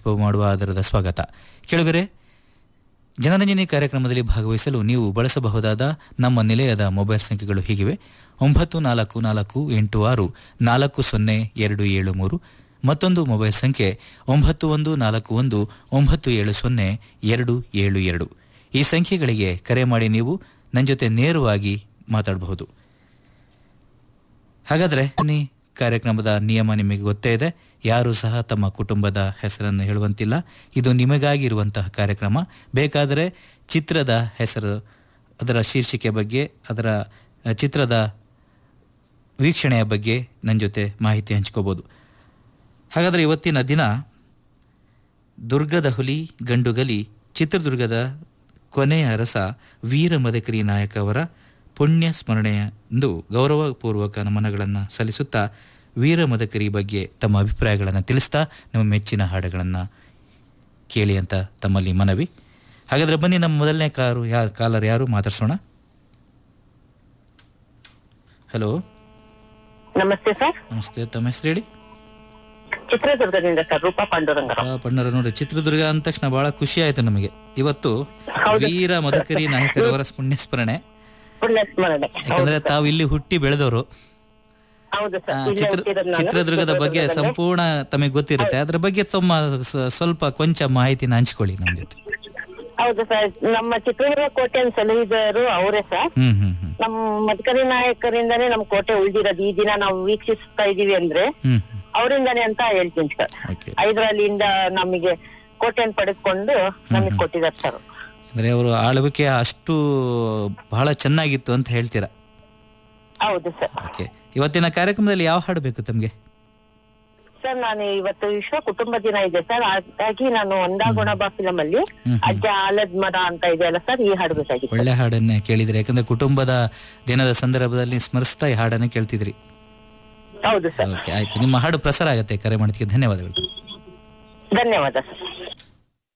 Expo ಮಾಡುವ ಆಧಾರದ ಸ್ವಾಗತ ಕೆಳಗರೆ ಜನರಂಜನೆ ಕಾರ್ಯಕ್ರಮದಲ್ಲಿ ಭಾಗವಹಿಸಲು ನೀವು ಬಳಸಬಹುದಾದ ನಮ್ಮ ನಿಲಯದ ಮೊಬೈಲ್ ಸಂಖ್ಯೆಗಳು ಹೀಗಿವೆ ಒಂಬತ್ತು ನಾಲ್ಕು ನಾಲ್ಕು ಎಂಟು ಆರು ನಾಲ್ಕು ಸೊನ್ನೆ ಎರಡು ಏಳು ಮೂರು ಮತ್ತೊಂದು ಮೊಬೈಲ್ ಸಂಖ್ಯೆ ಒಂಬತ್ತು ಒಂದು ನಾಲ್ಕು ಒಂದು ಒಂಬತ್ತು ಏಳು ಸೊನ್ನೆ ಎರಡು ಏಳು ಎರಡು ಈ ಸಂಖ್ಯೆಗಳಿಗೆ ಕರೆ ಮಾಡಿ ನೀವು ನನ್ನ ಜೊತೆ ನೇರವಾಗಿ ಮಾತಾಡಬಹುದು ಹಾಗಾದರೆ ನೀ ಕಾರ್ಯಕ್ರಮದ ನಿಯಮ ನಿಮಗೆ ಗೊತ್ತೇ ಇದೆ ಯಾರೂ ಸಹ ತಮ್ಮ ಕುಟುಂಬದ ಹೆಸರನ್ನು ಹೇಳುವಂತಿಲ್ಲ ಇದು ನಿಮಗಾಗಿರುವಂತಹ ಕಾರ್ಯಕ್ರಮ ಬೇಕಾದರೆ ಚಿತ್ರದ ಹೆಸರು ಅದರ ಶೀರ್ಷಿಕೆ ಬಗ್ಗೆ ಅದರ ಅ, ಚಿತ್ರದ ವೀಕ್ಷಣೆಯ ಬಗ್ಗೆ ನನ್ನ ಜೊತೆ ಮಾಹಿತಿ ಹಂಚ್ಕೋಬೋದು ಹಾಗಾದರೆ ಇವತ್ತಿನ ದಿನ ದುರ್ಗದ ಹುಲಿ ಗಂಡುಗಲಿ ಚಿತ್ರದುರ್ಗದ ಕೊನೆಯ ಅರಸ ವೀರ ಮದಕರಿ ನಾಯಕ ಅವರ ಪುಣ್ಯ ಸ್ಮರಣೆಯೆಂದು ಗೌರವಪೂರ್ವಕ ನಮನಗಳನ್ನು ಸಲ್ಲಿಸುತ್ತಾ ವೀರ ಮದಕರಿ ಬಗ್ಗೆ ತಮ್ಮ ಅಭಿಪ್ರಾಯಗಳನ್ನು ತಿಳಿಸ್ತಾ ನಮ್ಮ ಮೆಚ್ಚಿನ ಹಾಡುಗಳನ್ನು ಕೇಳಿ ಅಂತ ತಮ್ಮಲ್ಲಿ ಮನವಿ ಹಾಗಾದರೆ ಬನ್ನಿ ನಮ್ಮ ಮೊದಲನೇ ಕಾರು ಯಾರು ಕಾಲರ್ ಯಾರು ಮಾತಾಡ್ಸೋಣ ಹಲೋ ನಮಸ್ತೆ ಸರ್ ನಮಸ್ತೆ ತಮ್ಮ ಹೆಸರು ಹೇಳಿ ಚಿತ್ರದುರ್ಗದಿಂದ ಸರ್ ರೂಪಾ ಪಾಂಡುರಂಗರಾವ್ ಆ, ಪಣ್ಣರ ನೋಡಿ ಚಿತ್ರದುರ್ಗ ಅಂದ ತಕ್ಷಣ ಬಹಳ ಖುಷಿ ಆಯ್ತು ನಮಗೆ ಇವತ್ತು ಹೌದು. ವೀರ ಮದಕರಿ ನಾಯಕರವರ ಪುಣ್ಯಸ್ಮರಣೆ ಪುಣ್ಯ ಸ್ಮರಣೆ ಯಾಕಂದ್ರೆ ತಾವು ಇಲ್ಲಿ ಹುಟ್ಟಿ ಬೆಳೆದವರು ಹೌದು ಆ, ಸರ್ ಇಲ್ಲೇ ಚಿತ್ರ ಹುಟ್ಟಿರೋದು ನಾನು. ಚಿತ್ರದುರ್ಗದ ಬಗ್ಗೆ ಚಿತ್ರದುರ್ಗದಲ್ಲೇ. ಸಂಪೂರ್ಣ ತಮಗೆ ಗೊತ್ತಿರುತ್ತೆ ಅದ್ರ ಬಗ್ಗೆ ತಮ್ಮ ಸ- ಸ್ವಲ್ಪ ಕೊಂಚ ಮಾಹಿತಿನ ಹಂಚ್ಕೊಳ್ಳಿ ನಮ್ಮ ಜೊತೆ ಹೌದು ಸರ್ ನಮ್ಮ ಚಿತ್ರದುರ್ಗ ಕೋಟೆಯನ್ನು ಸಲಹಿದರು ಅವರೇ ಸರ್ ಹ್ಮ್ ಹ್ಮ್ ಹ್ಮ್ ನಮ್ಮ ಮದಕರಿ ನಾಯಕರಿಂದಾನೇ ನಮ್ ಕೋಟೆ ಉಳಿದಿರೋದು ಈ ದಿನ ನಾವು ವೀಕ್ಷಿಸ್ತಾ ಇದೀವಿ ಅಂದ್ರೆ ಹ್ಮ್ ಅವರಿಂದಾನೇ ಅಂತ ಹೇಳ್ತೀನಿ ಸರ್ ಓಕೆ ಹೈದರಾಲಿಯಿಂದ ನಮಗೆ ಕೋಟೆಯನ್ನು ಪಡೆದುಕೊಂಡು ನಮಗೆ ಕೊಟ್ಟಿದ್ದಾರೆ ಸರ್ ಅಂದ್ರೆ ಅವರು ಆಳ್ವಿಕೆ ಅಷ್ಟು ಬಹಳ ಚೆನ್ನಾಗಿತ್ತು ಅಂತ ಹೇಳ್ತೀರಾ ಹೌದು ಸರ್ ಓಕೆ ಇವತ್ತಿನ ಕಾರ್ಯಕ್ರಮದಲ್ಲಿ ಯಾವ ಹಾಡು ಬೇಕು ತಮಗೆ ಸರ್ ನಾನು ಇವತ್ತು ವಿಶ್ವ ಕುಟುಂಬ ದಿನ ಇದೆ ಸರ್ ಹಾಗಾಗಿ ನಾನು ಒಂದಾಗುಣ ಬಾ ಫಿಲಂ ಅಲ್ಲಿ ಹ್ಮ್. ಅಜ್ಜ ಆಲದ್ ಮರ ಅಂತ ಇದೆಯಲ್ಲ ಸರ್ ಈ ಹಾಡು ಬೇಕಾಗಿತ್ತು ಒಳ್ಳೆ ಹಾಡನ್ನೇ ಕೇಳಿದ್ರಿ ಯಾಕಂದ್ರೆ ಕುಟುಂಬದ ದಿನದ ಸಂದರ್ಭದಲ್ಲಿ ಸ್ಮರಿಸ್ತಾ ಈ ಹಾಡನ್ನು ಕೇಳ್ತಿದ್ರಿ ಹೌದು ಸರ್ ಓಕೆ ಆಯ್ತು ನಿಮ್ಮ ಹಾಡು ಪ್ರಸಾರ ಆಗುತ್ತೆ ಕರೆ ಮಾಡೋದಕ್ಕೆ ಧನ್ಯವಾದಗಳು ಧನ್ಯವಾದ ಸರ್